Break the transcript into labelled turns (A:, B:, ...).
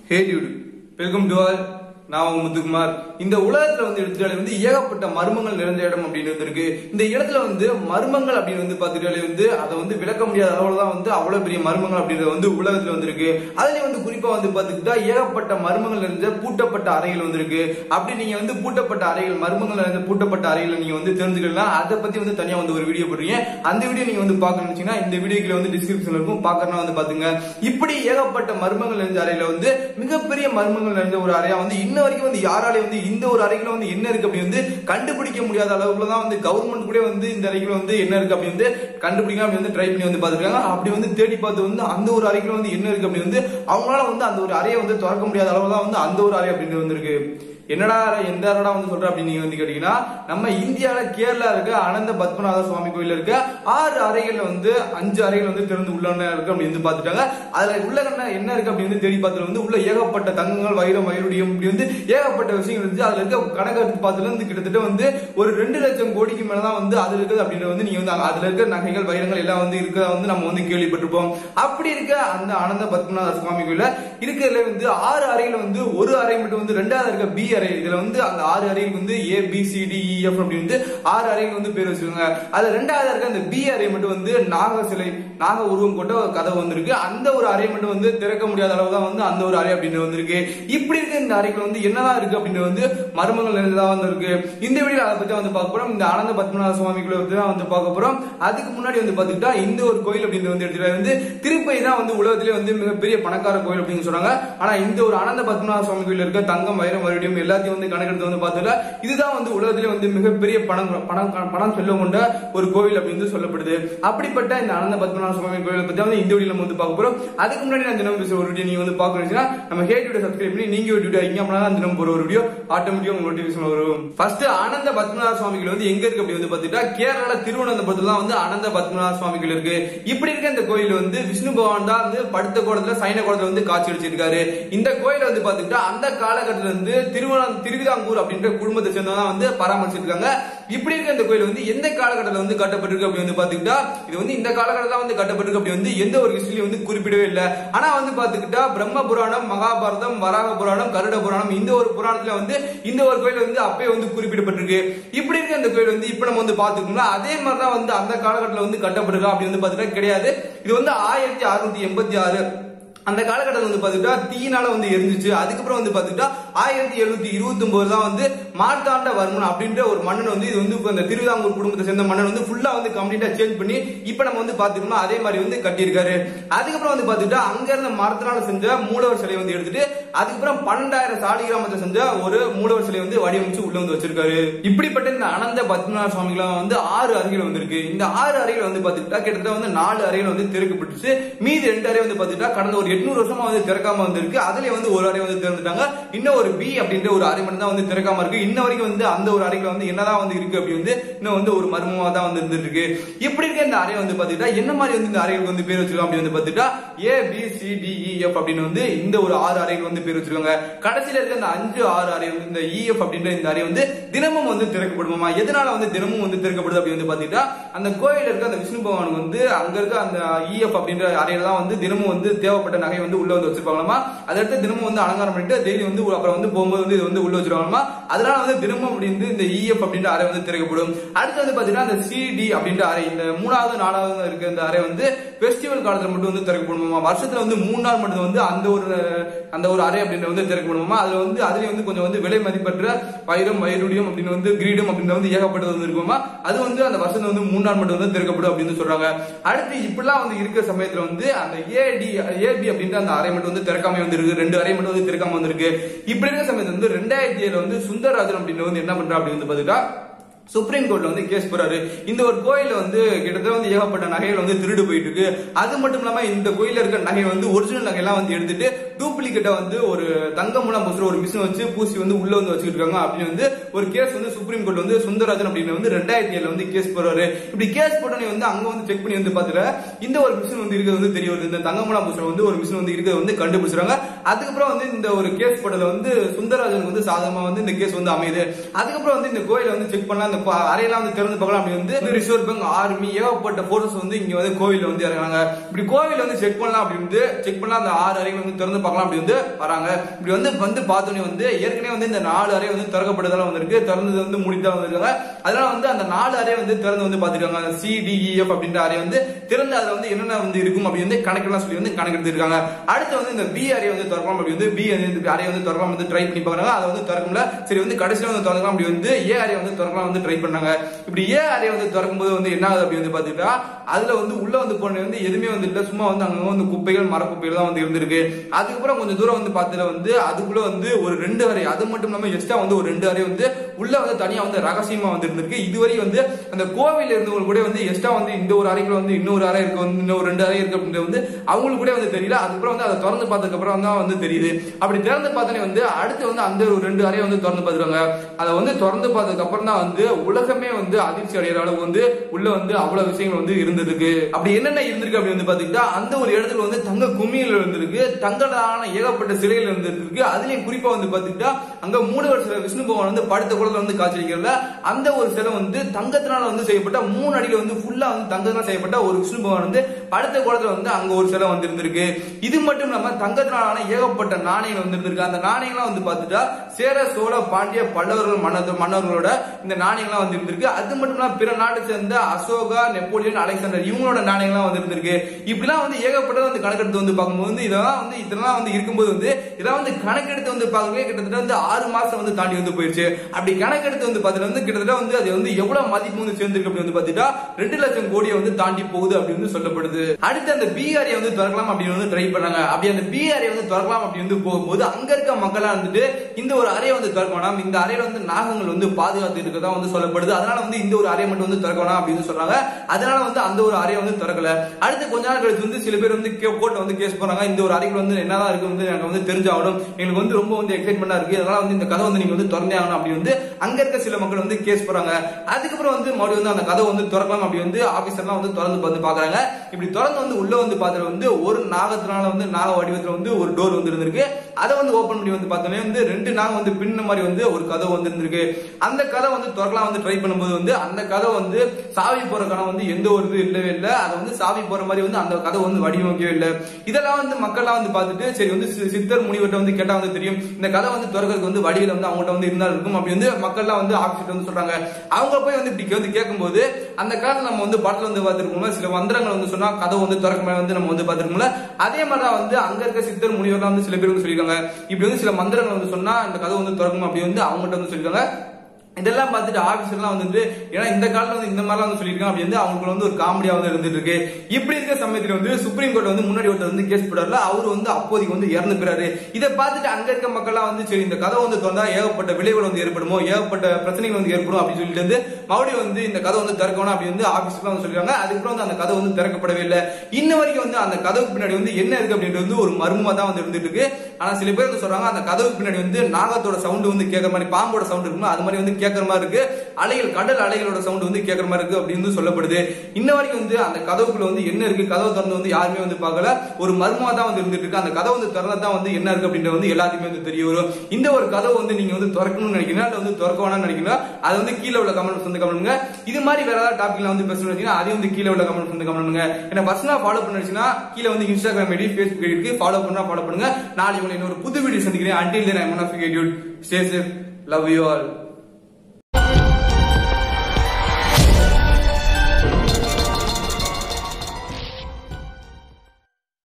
A: hey dude welcome to all நான் உங்க முத்துக்குமார் இந்த உலகத்துல வந்து எடுத்துட்டாலே வந்து ஏகப்பட்ட மர்மங்கள் நிறைந்த இடம் அப்படின்னு வந்து இருக்கு இந்த இடத்துல வந்து மர்மங்கள் அப்படின்னு வந்து பார்த்துட்டாலே வந்து அதை வந்து விளக்க முடியாத அளவுல தான் வந்து அவ்வளவு பெரிய மர்மங்கள் அப்படின்றது வந்து உலகத்துல வந்து இருக்கு அதுலயும் வந்து குறிப்பா வந்து பார்த்துக்கிட்டா ஏகப்பட்ட மர்மங்கள் நிறைந்த பூட்டப்பட்ட அறைகள் வந்து இருக்கு அப்படி நீங்க வந்து பூட்டப்பட்ட அறைகள் மர்மங்கள் நிறைந்த பூட்டப்பட்ட அறைகளை நீங்க வந்து தெரிஞ்சுக்கலாம் அதை பத்தி வந்து தனியா வந்து ஒரு வீடியோ போடுறீங்க அந்த வீடியோ நீங்க வந்து பார்க்கணும்னு நினைச்சீங்கன்னா இந்த வீடியோக்குள்ள வந்து டிஸ்கிரிப்ஷன்ல இருக்கும் பார்க்கறனா வந்து பாத்துங்க இப்படி ஏகப்பட்ட மர்மங்கள் நிறைந்த அறையில வந்து மிகப்பெரிய மர்மங்கள் நிறைந்த ஒரு அறையா வந்து இன்ன வரைக்கும் வந்து யாராலையும் வந்து இந்த ஒரு அறைக்குள்ள வந்து என்ன இருக்கு அப்படி வந்து கண்டுபிடிக்க முடியாத அளவுக்குள்ள தான் வந்து கவர்மெண்ட் கூட வந்து இந்த அறைக்குள்ள வந்து என்ன இருக்கு அப்படி வந்து கண்டுபிடிக்கலாம் அப்படி வந்து ட்ரை பண்ணி வந்து பாத்துருக்காங்க அப்படி வந்து தேடி பார்த்து வந்து அந்த ஒரு அறைக்குள்ள வந்து என்ன இருக்கு அப்படி வந்து அவங்களால வந்து அந்த ஒரு அறையை வந்து திறக்க முடியாத அளவு தான் வந்து அந்த ஒரு அறை அப்படின்னு வந்திருக்கு என்னடா அறை, எந்த அறைடா வந்து சொல்ற அப்படின்னு நீங்க வந்து கேட்டீங்கன்னா நம்ம இந்தியால கேரளா இருக்க அனந்த பத்மநாத சுவாமி கோயில் இருக்க ஆறு அறைகள்ல வந்து அஞ்சு அறைகள் வந்து திறந்து உள்ள இருக்கு அப்படின்னு வந்து பாத்துட்டாங்க அதுல உள்ள என்ன என்ன இருக்கு அப்படின்னு வந்து தேடி பார்த்ததுல வந்து உள்ள ஏகப்பட்ட தங்கங்கள் வைரம் வைருடியம் இப்படி வந்து ஏகப்பட்ட விஷயங்கள் இருந்துச்சு அதுல இருக்க கணக்கு எடுத்து பார்த்ததுல வந்து கிட்டத்தட்ட வந்து ஒரு ரெண்டு லட்சம் கோடிக்கு மேலதான் வந்து அதுல இருக்குது அப்படின்றது வந்து நீங்க வந்து அதுல இருக்க நகைகள் வைரங்கள் எல்லாம் வந்து இருக்கதா வந்து நம்ம வந்து கேள்விப்பட்டிருப்போம் அப்படி இருக்க அந்த ஆனந்த பத்மநாத சுவாமி கோயில இருக்கிறதுல வந்து ஆறு அறையில வந்து ஒரு அறை மட்டும் வந்து ரெண்டாவது இருக்க பி அறை இதுல வந்து அந்த ஆறு அறைக்கு வந்து A B C D E F அப்படி வந்து ஆறு அறைக்கு வந்து பேர் வச்சிருக்காங்க அதுல ரெண்டாவது இருக்க அந்த பி அறை மட்டும் வந்து நாக சிலை நாக உருவம் கொண்ட ஒரு கதை வந்திருக்கு அந்த ஒரு அறை மட்டும் வந்து திறக்க முடியாத அளவு தான் வந்து அந்த ஒரு அறை அப்படின்னு வந்திருக்கு இப்படி இருக்க இந்த அறைக்குள்ள வந்து என்னதான் இருக்கு அப்படின்னு வந்து மர்மங்கள் நிறைந்ததா வந்து இருக்கு இந்த வீடியோ அதை பத்தி வந்து பார்க்க போறோம் இந்த ஆனந்த பத்மநாத சுவாமி கோயிலை பத்தி தான் வந்து பார்க்க போறோம் அதுக்கு முன்னாடி வந்து பாத்துக்கிட்டா இந்த ஒரு கோயில் அப்படின்னு வந்து எடுத்துட்டு வந்து திருப்பதி தான் வந்து உலகத்திலே வந்து மிகப்பெரிய பணக்கார கோயில் அப்படின்னு சொல்றாங்க ஆனா இந்த ஒரு ஆனந்த பத்மநாத சுவாமி கோயில் இருக்க தங்கம் வைரம் மறுபடியும் எல்லாத்தையும் வந்து கணக்கெடுத்து வந்து பார்த்துட்டா இதுதான் வந்து உலகத்திலே வந்து மிகப்பெரிய பணம் பணம் பணம் செல்வம் கொண்ட ஒரு கோவில் அப்படின்னு வந்து சொல்லப்படுது அப்படிப்பட்ட இந்த ஆனந்த பத்மநாத சுவாமி கோயிலை பத்தி வந்து இந்த வீடியோ நம்ம வந்து பார்க்க போறோம் அதுக்கு முன்னாடி நான் தினம் பேசுற ஒரு வீடியோ நீங்க வந்து பார்க்கணும்னா நம்ம ஹேட் வீடியோ சப்ஸ்கிரைப் பண்ணி நீங்க ஒரு வீடியோ இங்க அப்படின்னா தினம் போற ஒரு வீடியோ ஆட்டோமேட்டிக்கா உங்களுக்கு நோட்டிபிகேஷன் வரும் ஃபர்ஸ்ட் ஆனந்த பத்மநாத சுவாமிகள் வந்து எங்க இருக்கு அப்படி வந்து பாத்துட்டா கேரளால திருவனந்தபுரத்துல தான் வந்து ஆனந்த பத்மநாத சுவாமிகள் இருக்கு இப்படி இருக்க இந்த கோயில் வந்து விஷ்ணு பகவான் தான் வந்து படுத்த கோலத்துல சைன கோலத்துல வந்து காட்சி அளிச்சிருக்காரு இந்த கோயில வந்து பாத்துக்கிட்டா அந்த காலகட்டத்துல வந்து திருவன திருவிதாங்கூர் அப்படின்ற குடும்பத்தை சேர்ந்தவங்க தான் வந்து பராமரிச்சிருக்காங்க இப்படி இருக்க இந்த கோயில் வந்து எந்த காலகட்டத்தில் வந்து கட்டப்பட்டிருக்கு அப்படி வந்து பாத்துக்கிட்டா இது வந்து இந்த காலகட்டத்தில் வந்து கட்டப்பட்டிருக்கு அப்படி வந்து எந்த ஒரு ஹிஸ்டரியும் வந்து குறிப்பிடவே இல்லை ஆனா வந்து பாத்துக்கிட்டா பிரம்ம புராணம் மகாபாரதம் வராக புராணம் கருட புராணம் இந்த ஒரு புராணத்துல வந்து இந்த ஒரு கோயில் வந்து அப்பயே வந்து குறிப்பிடப்பட்டிருக்கு இப்படி இருக்க இந்த கோயில் வந்து இப்ப நம்ம வந்து பாத்துக்கோங்களா அதே மாதிரி தான் வந்து அந்த காலகட்டத்தில் வந்து கட்டப்பட்டிருக்கா அப்படி வந்து பாத்துக்கிட்டா கிடையாது இது வந்து ஆயிரத்தி அறுநூத்தி எண்பத்தி ஆறு அந்த காலகட்டத்தில் வந்து பாத்துக்கிட்டா தீயினால வந்து எரிஞ்சிச்சு அதுக்கப்புறம் வந்து பாத்துக்கிட்டா ஆயிரத்தி எழுநூத்தி இருபத்தி ஒன்பது தான் வந்து மார்த்தாண்ட வர்மன் அப்படின்ற ஒரு மன்னன் வந்து இது வந்து இப்ப இந்த திருவிதாங்கூர் குடும்பத்தை சேர்ந்த மன்னன் வந்து ஃபுல்லா வந்து கம்ப்ளீட்டா சேஞ்ச் பண்ணி இப்ப நம்ம வந்து பாத்துக்கணும் அதே மாதிரி வந்து கட்டியிருக்காரு அதுக்கப்புறம் வந்து பாத்துக்கிட்டா அங்க இருந்த மரத்தினால செஞ்ச மூலவர் சிலையை வந்து எடுத்துட்டு அதுக்கப்புறம் பன்னெண்டாயிரம் சாலி கிராமத்தை செஞ்ச ஒரு மூலவர் சிலையை வந்து வடிவமைச்சு உள்ள வந்து வச்சிருக்காரு இப்படிப்பட்ட இந்த அனந்த பத்மநாத சுவாமிகளாம் வந்து ஆறு அறைகள் வந்திருக்கு இந்த ஆறு அறைகள் வந்து பாத்துக்கிட்டா கிட்டத்தட்ட வந்து நாலு அறைகள் வந்து திறக்கப்பட்டுச்சு மீதி ரெண்டு அறை வந்து பாத்துக்கிட்டா கடந்த ஒரு எட்நூறு வருஷமா வந்து திறக்காம வந்திருக்கு அதுல வந்து ஒரு அறை வந்து திறந்துட்டாங்க இன்னும் ஒரு பி அப்படின்ற ஒரு அறை மட்டும் தான் வந்து திறக்காம இருக்கு இன்ன வரைக்கும் வந்து அந்த ஒரு அறைக்குள்ள வந்து என்னதான் வந்து இருக்கு அப்படி வந்து இன்னும் வந்து ஒரு மர்மமா தான் வந்து இருந்துட்டு இருக்கு இப்படி இருக்க இந்த அறை வந்து பாத்துக்கிட்டா என்ன மாதிரி வந்து இந்த அறைகளுக்கு வந்து பேர் வச்சிருக்கோம் அப்படி வந்து பாத்துக்கிட்டா A B C D E F அப்படின்னு வந்து இந்த ஒரு ஆறு அறைகள் வந்து பேர் வச்சிருக்காங்க கடைசியில இருக்க இந்த அஞ்சு ஆறு அறை வந்து இந்த இஎஃப் அப்படின்ற இந்த அறை வந்து தினமும் வந்து திறக்கப்படுமா எதனால வந்து தினமும் வந்து திறக்கப்படுது அப்படி வந்து பாத்துக்கிட்டா அந்த கோயில இருக்க அந்த விஷ்ணு பகவானுக்கு வந்து அங்க இருக்க அந்த இஎஃப் அப்படின்ற அறையில தான் வந்து தினமும் வந்து தேவைப்பட்ட நகை வந்து உள்ள வந்து வச்சிருப்பாங்களாமா அதை எடுத்து தினமும் வந்து அலங்காரம் பண்ணிட்டு டெய்லி வந்து அப்புறம் வந்து போகும்போது வந்து இது வந்து உள்ள வச்சிருவாங்களாமா அதனால வந்து தினமும் அப்படின்னு இந்த இஎஃப் அப்படின்ற அறை வந்து திறக்கப்படும் அடுத்து வந்து பாத்தீங்கன்னா அந்த சிடி அப்படின்ற அறை இந்த மூணாவது நாலாவது இருக்க இந்த அறை வந்து ஃபெஸ்டிவல் காலத்துல மட்டும் வந்து திறக்கப்படுமா வருஷத்துல வந்து மூணு நாள் மட்டும் வந்து அந்த ஒரு அந்த ஒரு அறை அப்படின்னு வந்து திறக்கப்படுமா அதுல வந்து அதுல வந்து கொஞ்சம் வந்து விலை மதிப்பற்ற வைரம் வைரூடியம் அப்படின்னு வந்து கிரீடம் அப்படின்னு வந்து ஏகப்பட்டது வந்து இருக்குமா அது வந்து அந்த வருஷத்துல வந்து மூணு நாள் மட்டும் வந்து திறக்கப்படும் அப்படின்னு சொல்றாங்க அடுத்து இப்படிலாம் வந்து இருக்கிற சமயத்துல வந்து அந்த ஏடி ஏபி அப்படின்ற அந்த அறை மட்டும் வந்து திறக்காம வந்து இருக்கு ரெண்டு அறை மட்டும் வந்து திறக்காம வந்திருக்கு இப்படி இருக்கிற சமயத்துல வந்து ரெண்டாயிரத்தி ஏழுல வந்து சுந்தரராஜன் அப்படின்னு வந்து என்ன பண்றா அப்படின்னு வந்து பாத்துட்டா சுப்ரீம் கோர்ட்ல வந்து கேஸ் போறாரு இந்த ஒரு கோயில வந்து கிட்டத்தட்ட வந்து ஏகப்பட்ட நகைகள் வந்து திருடு போயிட்டு இருக்கு அது மட்டும் இல்லாம இந்த கோயில இருக்க நகை வந்து ஒரிஜினல் நகையெல்லாம் வந்து எடுத்துட்டு டூப்ளிகேட்டா வந்து ஒரு தங்க மூலம் பூசுற ஒரு மிஷின் வச்சு பூசி வந்து உள்ள வந்து வச்சுட்டு இருக்காங்க அப்படின்னு வந்து ஒரு கேஸ் வந்து சுப்ரீம் கோர்ட் வந்து சுந்தரராஜன் அப்படின்னு வந்து ரெண்டாயிரத்தி ஏழுல வந்து கேஸ் போறாரு இப்படி கேஸ் போட்டோன்னே வந்து அங்க வந்து செக் பண்ணி வந்து பாத்துட்டு இந்த ஒரு மிஷின் வந்து இருக்கிறது வந்து தெரிய வருது இந்த தங்க மூலம் பூசுற வந்து ஒரு மிஷின் வந்து இருக்கிறது வந்து கண்டுபிடிச்சாங்க அதுக்கப்புறம் வந்து இந்த ஒரு கேஸ் போட்டதுல வந்து சுந்தரராஜனுக்கு வந்து சாதகமா வந்து இந்த கேஸ் வந்து அமையுது அதுக்கப்புறம் வந்து இந்த கோயில வந்து செக் பண்ணா அந்த இந்த ப- அறையெல்லாம் வந்து திறந்து பார்க்கலாம் அப்படி வந்து ரிசர்வ் பேங்க் ஆர்மி ஏகப்பட்ட போர்ஸ் வந்து இங்க வந்து கோவில்ல வந்து இறங்குறாங்க இப்படி கோவில்ல வந்து செக் பண்ணலாம் அப்படி வந்து செக் பண்ணலாம் அந்த ஆறு அறைகள் வந்து திறந்து பார்க்கலாம் அப்படி வந்து வராங்க இப்படி வந்து வந்து பார்த்தோன்னே வந்து ஏற்கனவே வந்து இந்த நாலு அறை வந்து திறக்கப்பட்டதால வந்திருக்கு திறந்தது வந்து முடித்தா வந்திருக்காங்க அதனால வந்து அந்த நாலு அறை வந்து திறந்து வந்து பார்த்துருக்காங்க அந்த சிடிஇஎஃப் அப்படின்ற அறை வந்து திறந்து அதுல வந்து என்னென்ன வந்து இருக்கும் அப்படி வந்து கணக்கெல்லாம் சொல்லி வந்து கணக்கெடுத்திருக்காங்க அடுத்து வந்து இந்த பி அறை வந்து திறக்கலாம் அப்படி வந்து பி அறை வந்து திறக்கலாம் வந்து ட்ரை பண்ணி பாக்குறாங்க அதை வந்து திறக்கும்ல சரி வந்து கடைசியில வந்து திறக்கலாம் அப்படி வந்து ஏ அறை வந்து திறக்கலாம் வந்து ட்ரை பண்ணாங்க இப்படி ஏ அறை வந்து திறக்கும்போது வந்து என்ன ஆகுது அப்படி வந்து பாத்துக்கிட்டா அதுல வந்து உள்ள வந்து போன வந்து எதுவுமே வந்து இல்ல சும்மா வந்து அங்க வந்து குப்பைகள் மர குப்பைகள் தான் வந்து இருந்திருக்கு அதுக்கப்புறம் கொஞ்சம் தூரம் வந்து பார்த்ததுல வந்து அதுக்குள்ள வந்து ஒரு ரெண்டு அறை அது மட்டும் இல்லாம எக்ஸ்ட்ரா வந்து ஒரு ரெண்டு அறை வந்து உள்ள வந்து தனியா வந்து ரகசியமா வந்து இருந்திருக்கு இதுவரை வந்து அந்த கோவில் இருந்தவங்க கூட வந்து எக்ஸ்ட்ரா வந்து இந்த ஒரு அறைக்குள்ள வந்து இன்னொரு அறை இருக்கு வந்து இன்னொரு ரெண்டு அறை இருக்கு அப்படின்றது வந்து அவங்களுக்கு கூட வந்து தெரியல அதுக்கப்புறம் வந்து அதை திறந்து பார்த்ததுக்கு அப்புறம் தான் வந்து தெரியுது அப்படி திறந்து பார்த்தோன்னே வந்து அடுத்து வந்து அந்த ஒரு ரெண்டு அறையை வந்து திறந்து பார்த்துருவாங்க அதை வந்து திறந்து பார்த்ததுக்கு அப்புறம் தான் வந்து உலகமே வந்து அதிர்ச்சி அடைகிற அளவு வந்து உள்ள வந்து அவ்வளவு விஷயங்கள் வந்து இருந்திருக்கு அப்படி என்னென்ன இருந்திருக்கு அப்படி வந்து பாத்துக்கிட்டா அந்த ஒரு இடத்துல வந்து தங்க குமியில் இருந்திருக்கு தங்களான ஏகப்பட்ட சிலைகள் இருந்திருக்கு அதுலயும் குறிப்பா வந்து பாத்துக்கிட்டா அங்க மூணு சிலை விஷ்ணு பகவான் வந்து படுத்த குளத்துல வந்து காட்சியளிக்கிறதுல அந்த ஒரு சிலை வந்து தங்கத்தினால வந்து செய்யப்பட்ட மூணு அடியில வந்து ஃபுல்லா வந்து தங்கத்தினால செய்யப்பட்ட ஒரு விஷ்ணு பகவான் வந்து படுத்த குளத்துல வந்து அங்க ஒரு சிலை வந்து இருந்திருக்கு இது மட்டும் இல்லாம தங்கத்தினாலான ஏகப்பட்ட நாணயங்கள் வந்து இருந்திருக்கு அந்த நாணயங்கள்லாம் வந்து பாத்துட்டா சேர சோழ பாண்டிய பல்லவர்கள் மன்னர் மன்னர்களோட இந்த நாணயங்கள்லாம் வந்து இருந்திருக்கு அது மட்டும் இல்லாம பிற நாட்டை சேர்ந்த அசோகா நெப்போலியன் அலெக்சாண்டர் இவங்களோட நாணயங்கள்லாம் வந்து இருந்திருக்கு இப்படிலாம் வந்து ஏகப்பட்டது வந்து கணக்கெடுத்து வந்து பார்க்கும்போது வந்து இதெல்லாம் வந்து இதெல்லாம் வந்து இருக்கும்போது வந்து இதெல்லாம் வந்து கணக்கெடுத்து வந்து பார்க்கவே கிட்டத்தட்ட வந்து ஆறு மாசம் வந்து தாண்டி வந்து போயிடுச்சு அப்படி கணக்கெடுத்து வந்து பார்த்துட்டு வந்து கிட்டத்தட்ட வந்து அது வந்து எவ்வளவு மதிப்பு வந்து சேர்ந்திருக்கு அப்படி வந்து பார்த்துட்டா ரெண்டு லட்சம் கோடியை வந்து தாண்டி போகுது அப்படின்னு வந்து சொல்லப்படுது அடுத்து அந்த பீகாரியை வந்து திறக்கலாம் அப்படின்னு வந்து ட்ரை பண்ணாங்க அப்படி அந்த பீகாரியை வந்து திறக்கலாம் அப்படி வந்து போகும்போது அங்க இருக்க மக்களா வந்துட்டு இந்த ஒரு அறையை வந்து திறக்க வேணாம் இந்த அறையில வந்து நாகங்கள் வந்து பாதுகாத்து இருக்கதா வந்து சொல்லப்படுது அதனால வந்து இந்த ஒரு அறையை மட்டும் வந்து திறக்க வேணாம் அப்படின்னு சொல்றாங்க அதனால வந்து அந்த ஒரு அறையை வந்து திறக்கல அடுத்து கொஞ்ச நாள் கழிச்சு வந்து சில பேர் வந்து கோர்ட்ல வந்து கேஸ் போறாங்க இந்த ஒரு அறைக்குள்ள வந்து என்னதான் இருக்கு வந்து எனக்கு வந்து தெரிஞ்சாகணும் எங்களுக்கு வந்து ரொம்ப வந்து எக்ஸைட்மெண்டா இருக்கு அதனால வந்து இந்த கதை வந்து நீங்க வந்து திறந்தே ஆகணும் அப்படி வந்து அங்க இருக்க சில மக்கள் வந்து கேஸ் போறாங்க அதுக்கப்புறம் வந்து மறுபடியும் வந்து அந்த கதை வந்து திறக்கலாம் அப்படி வந்து ஆபீசர்லாம் வந்து திறந்து வந்து பாக்குறாங்க இப்படி திறந்து வந்து உள்ள வந்து பார்த்ததுல வந்து ஒரு நாகத்தினால வந்து நாக வடிவத்துல வந்து ஒரு டோர் வந்து இருந்திருக்கு அதை வந்து ஓபன் பண்ணி வந்து பார்த்தோன்னே வந்து ரெண்டு நாகம் வந்து பின்ன மாதிரி வந்து ஒரு கதை வந்து இருந்திருக்கு அந்த கதை வந்து திறக்கலாம் வந்து ட்ரை பண்ணும்போது வந்து அந்த கதை வந்து சாவி போற கதை வந்து எந்த ஒரு இது இல்லவே இல்லை அதை வந்து சாவி போற மாதிரி வந்து அந்த கதை வந்து வடிவமைக்கவே இல்லை இதெல்லாம் வந்து மக்கள்லாம் வந்து பார்த்துட்டு சரி வந்து சி- சித்தர் முனிவர்கிட்ட வந்து கேட்டா வந்து தெரியும் இந்த கதை வந்து திறக்கிறதுக்கு வந்து வடிவில் வந்து அவங்கள்ட்ட வந்து இருந்தா இருக்கும் அப்படி வந்து மக்கள்லாம் வந்து ஆஃபீஸ்ல வந்து சொல்றாங்க அவங்க போய் வந்து இப்படி வந்து கேட்கும்போது அந்த காலத்துல நம்ம வந்து பாட்டில் வந்து பார்த்துருக்கோம்ல சில மந்திரங்கள் வந்து சொன்னா கதை வந்து திறக்க மேல வந்து நம்ம வந்து பார்த்துருக்கோம்ல அதே மாதிரி தான் வந்து அங்க இருக்க சித்தர் முனிவர்லாம் வந்து சில பேர் வந்து சொல்லியிருக்காங்க இப்படி வந்து சில மந்திரங்கள் வந்து சொன்னா இந்த கதை வந்து திறக்கும் அப்படி வந்து அவங்ககிட்ட வந்து சொல்லியிருக்காங்க இதெல்லாம் பார்த்துட்டு ஆபீசர்லாம் வந்துட்டு ஏன்னா இந்த காலத்துல வந்து இந்த மாதிரிலாம் வந்து சொல்லியிருக்காங்க அப்படி வந்து அவங்களுக்கு வந்து ஒரு காமெடியா வந்து இருந்துட்டு இருக்கு இப்படி இருக்க சமயத்துல வந்து சுப்ரீம் கோர்ட் வந்து முன்னாடி ஒருத்தர் வந்து கேஸ் போடாருல அவர் வந்து அப்போதைக்கு வந்து இறந்து போறாரு இதை பார்த்துட்டு அங்க இருக்க மக்கள்லாம் வந்து சரி இந்த கதை வந்து திறந்தா ஏகப்பட்ட விளைவுகள் வந்து ஏற்படுமோ ஏகப்பட்ட பிரச்சனைகள் வந்து ஏற்படும் அப்படின்னு சொல்லிட்டு வந்து மறுபடியும் வந்து இந்த கதை வந்து திறக்கணும் அப்படி வந்து ஆபீஸ்லாம் வந்து சொல்லிருக்காங்க அதுக்கப்புறம் வந்து அந்த கதை வந்து திறக்கப்படவே இல்லை இன்ன வரைக்கும் வந்து அந்த கதவுக்கு பின்னாடி வந்து என்ன இருக்கு அப்படின்றது வந்து ஒரு மர்மமா தான் வந்து இருந்துட்டு இருக்கு ஆனா சில பேர் வந்து சொல்றாங்க அந்த கதவுக்கு பின்னாடி வந்து நாகத்தோட சவுண்ட் வந்து கேட்கற மாதிரி பாம்போட சவுண்ட் இருக்குமோ அது மாதிரி வந்து கேட்கற மாதிரி இருக்கு அலைகள் கடல் அலைகளோட சவுண்ட் வந்து கேட்கற மாதிரி இருக்கு அப்படின்னு வந்து சொல்லப்படுது இன்ன வரைக்கும் வந்து அந்த கதவுக்குள்ள வந்து என்ன இருக்கு கதவு திறந்து வந்து யாருமே வந்து பார்க்கல ஒரு மர்மமா தான் வந்து இருந்துட்டு இருக்கு அந்த கதவு வந்து திறந்தா தான் வந்து என்ன இருக்கு அப்படின்றது வந்து எல்லாத்துக்குமே வந்து தெரிய வரும் இந்த ஒரு கதவு வந்து நீங்க வந்து திறக்கணும்னு நினைக்கிறீங்களா இல்ல வந்து திறக்க வேணாம்னு நினைக்கிறீங்களா அது வந்து கீழே உள்ள கமெண்ட்ஸ் வந்து கமெண்ட்ங்க இது மாதிரி வேற ஏதாவது டாபிக்ல வந்து பேசணும்னு நினைச்சீங்கன்னா அதையும் வந்து கீழே உள்ள கமெண்ட்ஸ் வந்து கமெண்ட்ங்க என்ன பர்சனலா ஃபாலோ பண்ணுச்சுன்னா கீழே வந்து இன்ஸ்டாகிராம் ஐடி ஃபேஸ்புக் ஐடி இருக்கு ஃபாலோ பண்ணா ஃபாலோ பண்ணுங்க நாளைக்கு உங்களை இன்னொரு புது வீடியோ சந்திக்கிறேன் until then I want of you stay safe love you all